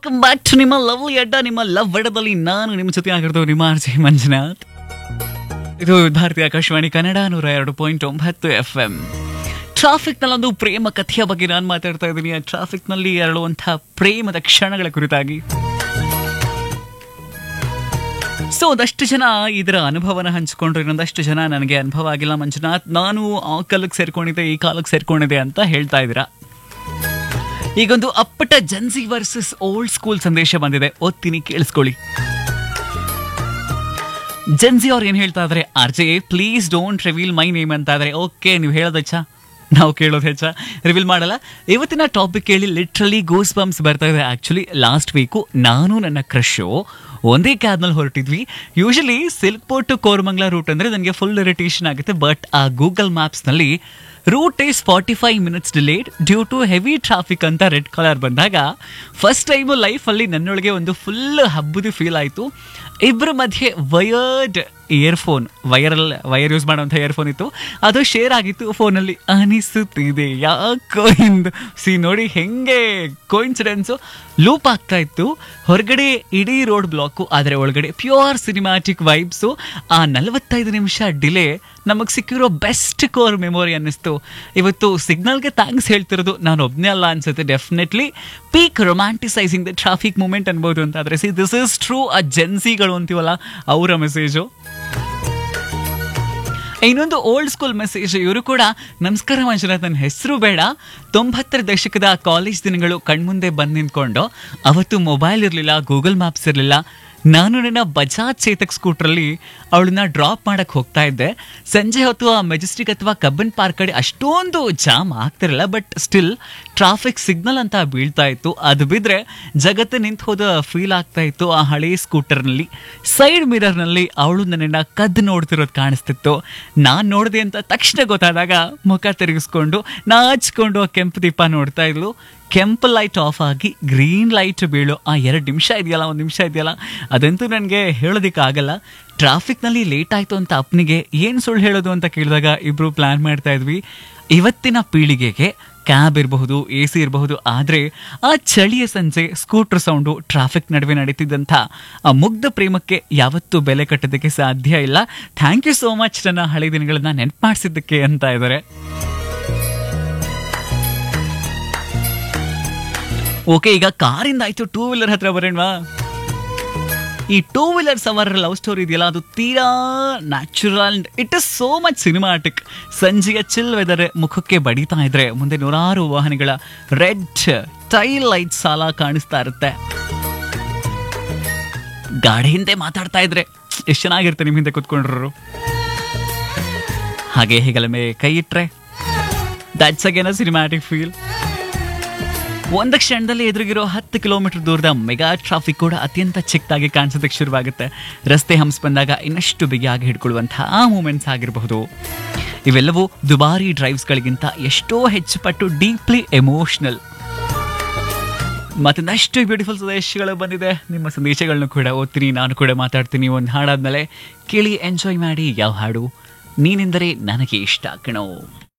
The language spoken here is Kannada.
ವೆಲ್ಕಮ್ ಬ್ಯಾಕ್ ಟು ನಿಮ್ಮ ಲವ್ಲಿ ಅಡ್ಡ ನಿಮ್ಮ ಲವ್ ಅಡ್ಡದಲ್ಲಿ ನಾನು ನಿಮ್ಮ ಜೊತೆ ಆಗಿರೋದು ನಿಮ್ಮ ಆರ್ಜಿ ಮಂಜುನಾಥ್ ಇದು ಭಾರತೀಯ ಆಕಾಶವಾಣಿ ಕನ್ನಡ ನೂರ ಎರಡು ಪಾಯಿಂಟ್ ಒಂಬತ್ತು ಎಫ್ ಎಂ ಟ್ರಾಫಿಕ್ನಲ್ಲೊಂದು ಪ್ರೇಮ ಕಥೆಯ ಬಗ್ಗೆ ನಾನು ಮಾತಾಡ್ತಾ ಇದ್ದೀನಿ ಆ ಟ್ರಾಫಿಕ್ನಲ್ಲಿ ಅರಳುವಂತಹ ಪ್ರೇಮದ ಕ್ಷಣಗಳ ಕುರಿತಾಗಿ ಸೊ ಒಂದಷ್ಟು ಜನ ಇದರ ಅನುಭವನ ಹಂಚಿಕೊಂಡ್ರು ಇನ್ನೊಂದಷ್ಟು ಜನ ನನಗೆ ಅನುಭವ ಆಗಿಲ್ಲ ಮಂಜುನಾಥ್ ನಾನು ಆ ಕಾಲಕ್ಕೆ ಸೇರ್ಕೊಂಡಿದ್ದೆ ಈ ಕಾಲಕ್ಕೆ ಸೇರ್ಕೊಂಡಿದ್ದೆ ಅಂತ ಹೇಳ್ತಾ ಇದ್ದೀರಾ ಈಗೊಂದು ಅಪ್ಪಟ ಜನ್ಸಿ ವರ್ಸಸ್ ಓಲ್ಡ್ ಸ್ಕೂಲ್ ಸಂದೇಶ ಬಂದಿದೆ ಓದ್ತೀನಿ ಕೇಳಿಸ್ಕೊಳ್ಳಿ ಜನ್ಸಿ ಅವ್ರು ಏನ್ ಹೇಳ್ತಾ ಇದಾರೆ R J please don't reveal my name ಅಂತ ಇದಾರೆ ಓಕೆ ನೀವು ಹೇಳೋದು ಹೆಚ್ಚ ನಾವು ಕೇಳೋದು ಹೆಚ್ಚ ರಿವೀಲ್ ಮಾಡಲ್ಲ ಇವತ್ತಿನ ಟಾಪಿಕ್ ಕೇಳಿ ಲಿಟ್ರಲಿ ಗೋಸ್ ಬಂಪ್ಸ್ ಬರ್ತಾ ಇದೆ ಆಕ್ಚುಲಿ ಲಾಸ್ಟ್ ವೀಕು ನಾನು ನನ್ನ ಕ್ರಶು ಒಂದೇ ಕ್ಯಾಬ್ನಲ್ಲಿ ಹೊರಟಿದ್ವಿ usually Silk Board to Koramangala route ಅಂದರೆ ನನಗೆ ಫುಲ್ ಇರಿಟೇಷನ್ ಆಗುತ್ತೆ ಬಟ್ ಆ ಗೂಗಲ್ ಮ್ಯಾಪ್ಸ್ನಲ್ಲಿ route is forty five minutes delayed due to heavy traffic ಅಂತ ರೆಡ್ ಕಲರ್ ಬಂದಾಗ ಫಸ್ಟ್ ಟೈಮು ಲೈಫಲ್ಲಿ ನನ್ನೊಳಗೆ ಒಂದು ಫುಲ್ ಹಬ್ಬದ ಫೀಲ್ ಆಯಿತು ಇಬ್ಬರ ಮಧ್ಯೆ wired earphone viral wire use ಮಾಡುವಂಥ ಇಯರ್ಫೋನ್ ಇತ್ತು ಅದು ಶೇರ್ ಆಗಿತ್ತು ಫೋನಲ್ಲಿ ಅನಿಸುತ್ತಿದೆ ಯಾಕೋ ಇಂದು ಸಿ ನೋಡಿ ಹೆಂಗೆ ಕೋಇನ್ಸಿಡೆನ್ಸು ಲೂಪ್ ಆಗ್ತಾ ಇತ್ತು ಹೊರಗಡೆ ಇಡೀ ರೋಡ್ ಬ್ಲಾಕು ಆದರೆ ಒಳಗಡೆ ಪ್ಯೂರ್ ಸಿನಿಮ್ಯಾಟಿಕ್ ವೈಬ್ಸು ಆ ನಲವತ್ತೈದು ನಿಮಿಷ ಡಿಲೇ ನಮಗೆ ಸಿಕ್ಕಿರೋ ಬೆಸ್ಟ್ ಕೋರ್ ಮೆಮೊರಿ ಅನ್ನಿಸ್ತು ಇವತ್ತು ಸಿಗ್ನಲ್ಗೆ ಥ್ಯಾಂಕ್ಸ್ ಹೇಳ್ತಿರೋದು ನಾನು ಒಬ್ಬನೇ ಅಲ್ಲ ಅನ್ಸುತ್ತೆ definitely peak romanticising the traffic moment ಅನ್ಬೋದು ಅಂತ ಆದರೆ ಸಿ ದಿಸ್ ಇಸ್ ಟ್ರೂ ಆ ಜೆನ್ಸಿಗಳು ಅಂತೀವಲ್ಲ ಅವರ ಮೆಸೇಜು ಇನ್ನೊಂದು ಓಲ್ಡ್ ಸ್ಕೂಲ್ ಮೆಸೇಜ್ ಇವರು ಕೂಡ ನಮಸ್ಕಾರ ಮಂಜುನಾಥ್ ನನ್ನ ಹೆಸರು ಬೇಡ ತೊಂಬತ್ತರ ದಶಕದ ಕಾಲೇಜ್ ದಿನಗಳು ಕಣ್ಮುಂದೆ ಬಂದು ನಿಂತ್ಕೊಂಡು ಅವತ್ತು ಮೊಬೈಲ್ ಇರಲಿಲ್ಲ ಗೂಗಲ್ ಮ್ಯಾಪ್ಸ್ ಇರಲಿಲ್ಲ ನಾನು ನನ್ನ ಬಜಾಜ್ ಚೇತಕ್ ಸ್ಕೂಟ್ರಲ್ಲಿ ಅವಳನ್ನ ಡ್ರಾಪ್ ಮಾಡಕ್ಕೆ ಹೋಗ್ತಾ ಇದ್ದೆ ಸಂಜೆ ಹೊತ್ತು ಆ ಮೆಜೆಸ್ಟಿಕ್ ಅಥವಾ ಕಬ್ಬನ್ ಪಾರ್ಕ್ ಕಡೆ ಅಷ್ಟೊಂದು ಜಾಮ್ ಆಗ್ತಿರಲ್ಲ ಬಟ್ ಸ್ಟಿಲ್ ಟ್ರಾಫಿಕ್ ಸಿಗ್ನಲ್ ಅಂತ ಬೀಳ್ತಾ ಇತ್ತು ಅದು ಬಿದ್ದರೆ ಜಗತ್ತು ನಿಂತು ಹೋದ ಫೀಲ್ ಆಗ್ತಾ ಇತ್ತು ಆ ಹಳೇ ಸ್ಕೂಟರ್ನಲ್ಲಿ ಸೈಡ್ ಮಿರರ್ನಲ್ಲಿ ಅವಳು ನನ್ನನ್ನು ಕದ್ದು ನೋಡ್ತಿರೋದು ಕಾಣಿಸ್ತಿತ್ತು ನಾನು ನೋಡಿದೆ ಅಂತ ತಕ್ಷಣ ಗೊತ್ತಾದಾಗ ಮುಖ ತಿರುಗಿಸ್ಕೊಂಡು ನಾಚ್ಕೊಂಡು ಆ ಕೆಂಪು ದೀಪ ನೋಡ್ತಾ ಇದ್ಲು ಕೆಂಪು ಲೈಟ್ ಆಫ್ ಆಗಿ ಗ್ರೀನ್ ಲೈಟ್ ಬೀಳೋ ಆ ಎರಡು ನಿಮಿಷ ಇದೆಯಲ್ಲ ಒಂದು ನಿಮಿಷ ಇದೆಯಲ್ಲ ಅದಂತೂ ನನಗೆ ಹೇಳೋದಕ್ಕಾಗಲ್ಲ ಟ್ರಾಫಿಕ್ನಲ್ಲಿ ಲೇಟ್ ಆಯಿತು ಅಂತ ಅಪ್ಪನಿಗೆ ಏನು ಸುಳ್ಳು ಹೇಳೋದು ಅಂತ ಕೇಳಿದಾಗ ಇಬ್ಬರು ಪ್ಲ್ಯಾನ್ ಮಾಡ್ತಾ ಇದ್ವಿ ಇವತ್ತಿನ ಪೀಳಿಗೆಗೆ ಕ್ಯಾಬ್ ಇರಬಹುದು ಎ ಸಿ ಇರಬಹುದು ಆದರೆ ಆ ಚಳಿಯ ಸಂಜೆ ಸ್ಕೂಟರ್ ಸೌಂಡು ಟ್ರಾಫಿಕ್ ನಡುವೆ ನಡೀತಿದ್ದಂಥ ಆ ಮುಗ್ಧ ಪ್ರೇಮಕ್ಕೆ ಯಾವತ್ತೂ ಬೆಲೆ ಕಟ್ಟೋದಕ್ಕೆ ಸಾಧ್ಯ ಇಲ್ಲ ಥ್ಯಾಂಕ್ ಯು ಸೋ ಮಚ್ ನನ್ನ ಹಳೆ ದಿನಗಳನ್ನ ನೆನಪು ಮಾಡಿಸಿದ್ದಕ್ಕೆ ಅಂತ ಇದ್ದಾರೆ ಓಕೆ ಈಗ ಕಾರಿಂದ ಆಯ್ತು ಟೂ ವೀಲರ್ ಹತ್ರ ಬರೋಣವಾ ಈ ಟೂ ವೀಲರ್ ಸವಾರರ ಲವ್ ಸ್ಟೋರಿ ಇದೆಯಲ್ಲ ಅದು ತೀರಾ natural it is so much cinematic ಸಂಜೆಯ ಚಿಲ್ ವೆದರ್ ಮುಖಕ್ಕೆ ಬಡಿತಾ ಇದ್ರೆ ಮುಂದೆ ನೂರಾರು ವಾಹನಗಳ ರೆಡ್ ಟೈಲ್ ಲೈಟ್ ಸಾಲ ಕಾಣಿಸ್ತಾ ಇರುತ್ತೆ ಗಾಡಿ ಹಿಂದೆ ಮಾತಾಡ್ತಾ ಇದ್ರೆ ಎಷ್ಟು ಚೆನ್ನಾಗಿರುತ್ತೆ ನಿಮ್ಮ ಹಿಂದೆ ಕುತ್ಕೊಂಡ್ರು ಹಾಗೆ ಹೀಗೆಲ್ಲ ಮೇ ಕೈ ಇಟ್ರೆ ದಟ್ಸ್ ಅಗೇನ್ ಸಿನಿಮ್ಯಾಟಿಕ್ ಫೀಲ್ ಒಂದು ಕ್ಷಣದಲ್ಲಿ ಎದುರಿಗಿರೋ ಹತ್ತು ಕಿಲೋಮೀಟರ್ ದೂರದ ಮೆಗಾ ಟ್ರಾಫಿಕ್ ಕೂಡ ಅತ್ಯಂತ ಚಿಕ್ಕದಾಗಿ ಕಾಣಿಸೋದಕ್ಕೆ ಶುರುವಾಗುತ್ತೆ ರಸ್ತೆ ಹಂಸ್ ಬಂದಾಗ ಇನ್ನಷ್ಟು ಬಿಗಿಯಾಗಿ ಹಿಡ್ಕೊಳ್ಳುವಂತಹ ಆ ಮೂಮೆಂಟ್ಸ್ ಆಗಿರಬಹುದು ಇವೆಲ್ಲವೂ ದುಬಾರಿ ಡ್ರೈವ್ಸ್ಗಳಿಗಿಂತ ಎಷ್ಟೋ ಹೆಚ್ಚು ಪಟ್ಟು ಡೀಪ್ಲಿ ಎಮೋಷನಲ್ ಮತ್ತೊಂದಷ್ಟು ಬ್ಯೂಟಿಫುಲ್ ಸಂದೇಶಗಳು ಬಂದಿದೆ ನಿಮ್ಮ ಸಂದೇಶಗಳನ್ನು ಕೂಡ ಓದ್ತೀನಿ ನಾನು ಕೂಡ ಮಾತಾಡ್ತೀನಿ ಒಂದು ಹಾಡಾದ್ಮೇಲೆ ಕೇಳಿ ಎಂಜಾಯ್ ಮಾಡಿ ಯಾವ ಹಾಡು ನೀನೆಂದರೆ ನನಗೆ ಇಷ್ಟ ಕಣೋ